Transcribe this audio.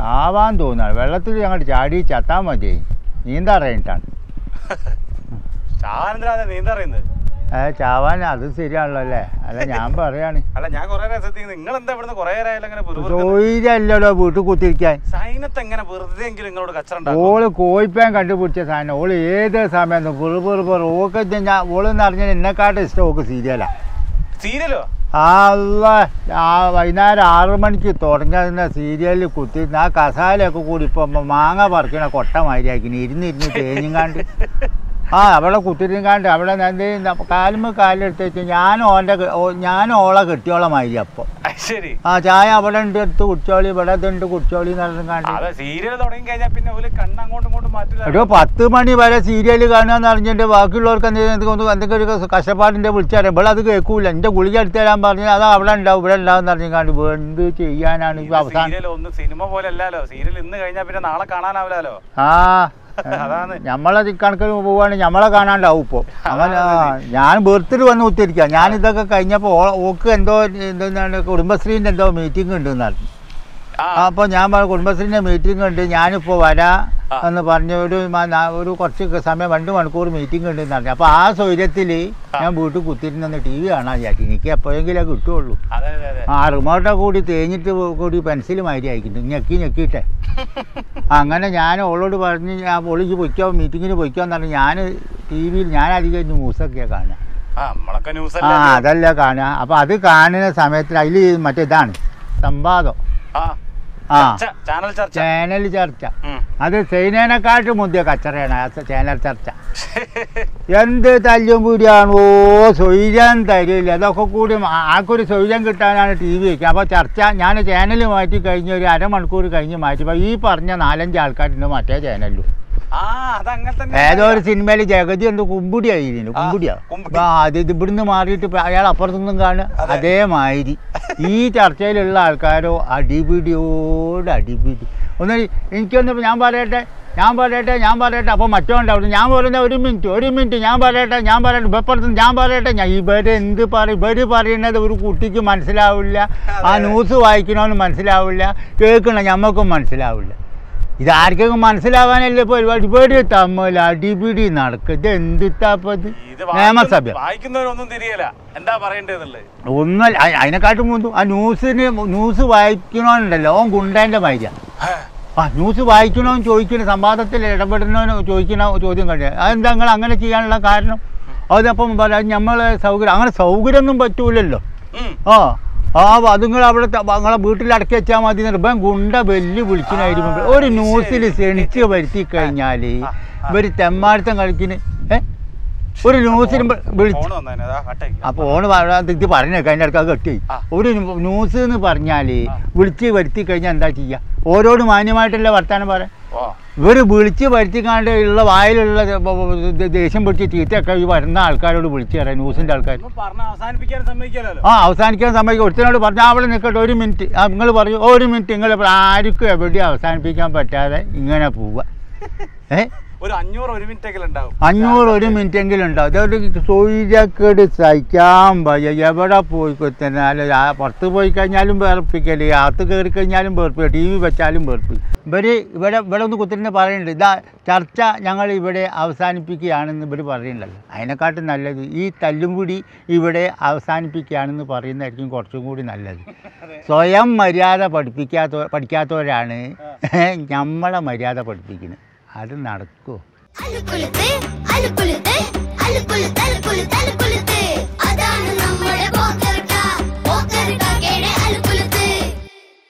ആവാൻ തോന്നുകയാണ് വെള്ളത്തിൽ ഞങ്ങൾ ചാടി ചത്താൻ മതി നീന്താൻ അറിയിട്ടാണ് ചാവാനെന്തിനാ നീന്തറിയുന്നത് ഏ ചാവാൻ അത് ശരിയാണല്ലോ അല്ലേ അല്ല ഞാൻ പറയാണ് അല്ല ഞാൻ കുറെ നേരം ശ്രദ്ധിക്കുന്നത് നിങ്ങൾ എന്താ ഇവിടുന്ന് കുറെ നേരമായാലും അങ്ങനെ തൊഴിലല്ലല്ലോ വീട്ടിൽ കുത്തിരിക്കാൻ സൈനത്ത് എങ്ങനെ വെറുതെ എങ്കിലും നിങ്ങളോട് കച്ചറ ഉണ്ടാക്കും ഓള് കോയിപ്പാൻ കണ്ടുപിടിച്ച സാധനം ഓള് ഏത് സമയത്ത് പെറു പെറു പെറു ഓക്ക് ഞാൻ ഓളെന്ന് പറഞ്ഞാൽ എന്നെക്കാട്ടും ഇഷ്ടം ഓക്ക് സീരിയലാ സീരിയലോ അല്ല ആ വൈകുന്നേരം ആറ് മണിക്ക് തുടങ്ങിയ സീരിയലിൽ കുത്തിയിരുന്ന് ആ കസാലയൊക്കെ കൂടി ഇപ്പം മാങ്ങ പറിക്കണ കൊട്ട മാതിരിയാക്കിന് ഇരുന്നിരുന്ന് തേഞ്ഞുങ്ങാണ്ട് ആ അവിടെ കുത്തിരുന്നാണ്ട് അവിടെ എന്ത് കാലുമ്പ് കാലെടുത്ത് വെച്ച് ഞാൻ ഓൻ്റെ ഞാൻ ഓളെ കെട്ടിയോളെ മാതിരി അപ്പോൾ അത് ശരി ആ ചായ അവിടെ ഉണ്ട് എടുത്ത് കുടിച്ചോളി ഇവിടെ ഇതുണ്ട് കുടിച്ചോളി നടന്നുകാണ്ട് അതെ സീരിയൽ തുടങ്ങി കഴിഞ്ഞാൽ പിന്നെ ഒരു കണ്ണ് അങ്ങോട്ടും ഇങ്ങോട്ടും മാറ്റില്ല ഒരു പത്ത് മണി വരെ സീരിയൽ കാണുകയെന്ന് അറിഞ്ഞിട്ട് ബാക്കിയുള്ളവർക്ക് എന്തെങ്കിലും എന്തെങ്കിലും ഒരു കഷ്ടപ്പാടിൻ്റെ വിളിച്ചാൽ ഇവിടെ അത് കേൾക്കൂല എൻ്റെ ഗുളിക എടുത്ത് തരാൻ പറഞ്ഞാൽ അത് അവിടെ ഉണ്ടാവും ഇവിടെ ഉണ്ടാവും പറഞ്ഞാണ്ട് എന്ത് ചെയ്യാനാണ് ഇപ്പൊ അവസാനം സീരിയൽ ഒന്ന് സിനിമ പോലെ അല്ലല്ലോ സീരിയൽ ഇന്ന് കഴിഞ്ഞാൽ പിന്നെ നാളെ കാണാനാവില്ലല്ലോ ആ അതാണ് നമ്മളെ കണക്കിന് പോവുകയാണെങ്കിൽ നമ്മളെ കാണാണ്ടാവും ഇപ്പോൾ അവൻ ആ, ഞാൻ ബർത്ത്ഡേ വന്ന് കുത്തിരിക്കുക ഞാൻ ഇതൊക്കെ കഴിഞ്ഞപ്പോൾ ഓക്ക് എന്തോ എന്താണ് കുടുംബശ്രീൻ്റെ എന്തോ മീറ്റിംഗ് ഉണ്ട് എന്ന് പറഞ്ഞു ആ അപ്പോൾ ഞാൻ പറഞ്ഞു കുടുംബശ്രീൻ്റെ മീറ്റിംഗ് ഉണ്ട് ഞാനിപ്പോൾ വരാം ആ. എന്ന് പറഞ്ഞ് ഒരു മ- ന- ഒരു കുറച്ച് സമയം രണ്ട് മണിക്കൂർ മീറ്റിംഗ് ഉണ്ട് എന്ന് പറഞ്ഞു അപ്പോൾ ആ സൗകര്യത്തിൽ ഞാൻ വീട്ടിൽ കുത്തിരുന്ന് ടി വി കാണാൻ വിചാരിച്ചു എനിക്ക് എപ്പോഴെങ്കിലും കിട്ടുള്ളൂ അതെ അതെ അതെ ആ റിമോട്ടൊക്കെ കൂടി തേഞ്ഞിട്ട് കൂടി പെൻസിൽ മാതിരി അയക്കുന്നു ഞെക്കി ഞെക്കിയിട്ടെ അങ്ങനെ ഞാൻ ഓളോട് പറഞ്ഞ് ഞാൻ ഒളിക്ക് പൊയ്ക്കോ മീറ്റിങ്ങിന് പൊയ്ക്കോന്ന് പറഞ്ഞ് ഞാൻ ടി വിയിൽ ഞാൻ അധികം ന്യൂസൊക്കെയാണ് കാണുക ആ നമ്മളൊക്കെ ന്യൂസ് ആ അല്ലേ അതല്ല കാണുക അപ്പോൾ അത് കാണുന്ന സമയത്ത് അതിൽ മറ്റേ ഇതാണ് സംവാദം ആ ആ ചർച്ച, ചാനൽ ചർച്ച ചാനൽ ചർച്ച ഉം. അത് ചൈനേനെക്കാട്ടും മുന്തിയ കച്ചറയാണ് ആ ചാനൽ ചർച്ച എന്ത് തല്ലും കൂടിയാണോ സ്വൈര്യം തരില്ല അതൊക്കെ കൂടി ആ- ആൾക്കൊരു സ്വൈര്യം കിട്ടാനാണ് ടി വി വയ്ക്കുക അപ്പോൾ ചർച്ച ഞാൻ ചാനൽ മാറ്റി കഴിഞ്ഞ് ഒരു അരമണിക്കൂർ കഴിഞ്ഞ് മാറ്റിയപ്പോൾ ഈ പറഞ്ഞ നാലഞ്ച് ആൾക്കാരുണ്ട് മറ്റേ ചാനലിലും ആ അതങ്ങനെ തന്നെ ഏതോ ഒരു സിനിമയിൽ ജഗതി എന്തോ കുമ്പുടിയായിരുന്നു ആ, കുമ്പുടിയാ കുമ്പുടി. അപ്പൊ അത് ഇത് ഇവിടുന്ന് മാറിയിട്ട് ഇപ്പൊ അയാൾ അപ്പുറത്തുനിന്നും കാണുക അതെ. അതേമാതിരി ഈ ചർച്ചയിലുള്ള ആൾക്കാരോ അടിപിടിയോട് അടിപിടി ഒന്ന് എനിക്കൊന്ന് ഞാൻ പറയട്ടെ ഞാൻ പറയട്ടെ ഞാൻ പറയട്ടെ അപ്പോൾ മറ്റോണ്ടാവും ഞാൻ പറയുന്ന ഒരു മിനിറ്റ് ഒരു മിനിറ്റ് ഞാൻ പറയട്ടെ ഞാൻ പറയട്ടെ ഇപ്പുറത്ത് ഞാൻ പറയട്ടെ ഞാൻ ഇവരെന്ത് പറയും ഇവർ പറയുന്നത് ഒരു കുട്ടിക്ക് മനസ്സിലാവില്ല ആ അതെ. ന്യൂസ് വായിക്കണമെന്ന് മനസ്സിലാവില്ല കേൾക്കണ ഞമ്മക്കും മനസ്സിലാവില്ല ഇതാർക്കെങ്കിലും മനസ്സിലാവാനല്ലേ പരിപാടി ഇവര് തമ്മിൽ അടിപിടി നടക്കുക ഇത് എന്തിത്താപ്പത് ഇത് നിയമസഭ വായിക്കുന്ന- വായിക്കുന്നവരൊന്നും തിരിയല എന്താ പറയേണ്ടതെന്നുള്ളത് ഒന്നല്ല അ- അതിനെക്കാട്ടും മുമ്പ് ആ ന്യൂസിന് ന്യൂസ് വായിക്കണോന്നുണ്ടല്ലോ ഓൻ ഗുണ്ടേൻ്റെ മൈര ആ ന്യൂസ് വായിക്കണോ ചോദിക്കണ സംവാദത്തിൽ ഇടപെടണോ ചോദിക്കണ ചോദ്യം കഴിഞ്ഞ അതെന്താ നിങ്ങൾ അങ്ങനെ ചെയ്യാനുള്ള കാരണം അതപ്പം പറയാം നമ്മളെ സൗകര്യം അങ്ങനെ സൗകര്യമൊന്നും പറ്റൂലല്ലോ ഉം. ആ ആ അതുങ്ങൾ അവിടെ ത- നിങ്ങളെ വീട്ടിൽ അടക്കി വെച്ചാൽ മതി എന്ന് ഇപ്പം ഗുണ്ട വെല്ലു വിളിക്കണായിരുന്നു ആ, ഒരു ശരി. ന്യൂസിൽ ക്ഷണിച്ച് വരുത്തി കഴിഞ്ഞാൽ ആ, ആ. ഇവർ തെമ്മാടുത്തം കളിക്കുന്ന ഏ ഒരു ന്യൂസിൽ വിളിച്ച് ഫോണ് വന്നേനെ, അതാ കട്ടാക്കി. ആ ഫോണ് ഇത് പറഞ്ഞേക്കാം അതിൻ്റെ അടുക്ക കെട്ടി ആ. ഒരു ന്യൂസ് എന്ന് പറഞ്ഞാൽ ആ. വിളിച്ച് വരുത്തി കഴിഞ്ഞാൽ എന്താ ചെയ്യുക ഓരോട് മാന്യമായിട്ടുള്ള വർത്താനം പറയാം ഓ, ഇവർ വിളിച്ച് വരുത്തിക്കാണ്ട് ഉള്ള വായിലുള്ള ദ- ദേഷ്യം പിടിച്ച് ചീത്തയൊക്കെ ഈ വരുന്ന ആൾക്കാരോട് വിളിച്ച് തരാം ന്യൂസിൻ്റെ ആൾക്കാർ ഒന്നും പറഞ്ഞ് അവസാനിപ്പിക്കാൻ സമ്മതിക്കാലോ ആ അവസാനിക്കാൻ സമയം ഒരുത്തനോട് പറഞ്ഞാൽ അവിടെ നിൽക്കട്ടെ ഒരു മിനിറ്റ് ആ നിങ്ങൾ പറയൂ ഒരു മിനിറ്റ് നിങ്ങൾ ആർക്കും എവിടെയും അവസാനിപ്പിക്കാൻ പറ്റാതെ ഇങ്ങനെ പോവുക ഏ ഒരു അഞ്ഞൂറ് ഒരു മിനിറ്റ് എങ്കിലും ഉണ്ടാവും അഞ്ഞൂറ് ഒരു മിനിറ്റ് എങ്കിലും ഉണ്ടാവും അതൊരു സൂര്യക്കേട് സഹിക്കാൻ വയ്യ എവിടെ പോയി കുത്തനാലും ആ പുറത്ത് പോയി കഴിഞ്ഞാലും വേർപ്പിക്കല് അകത്ത് കയറി കഴിഞ്ഞാലും വേർപ്പിക്കുക ടി വി വെച്ചാലും വേർപ്പിക്കും ഇവർ ഇവിടെ ഇവിടെ ഒന്ന് കുത്തിരുന്ന് പറയുന്നുണ്ട് ഇതാ ചർച്ച ഞങ്ങൾ ഇവിടെ അവസാനിപ്പിക്കുകയാണെന്ന് ഇവർ പറയുന്നുണ്ടല്ലോ അതിനെക്കാട്ടും നല്ലത് ഈ തല്ലും കൂടി ഇവിടെ അവസാനിപ്പിക്കുകയാണെന്ന് പറയുന്നതായിരിക്കും കുറച്ചും കൂടി നല്ലത് സ്വയം മര്യാദ പഠിപ്പിക്കാത്ത പഠിക്കാത്തവരാണ് നമ്മളെ മര്യാദ പഠിപ്പിക്കുന്നത് അത് നടക്കുമോ അലുക്കുളുത്ത് അലുക്കുളുത്ത്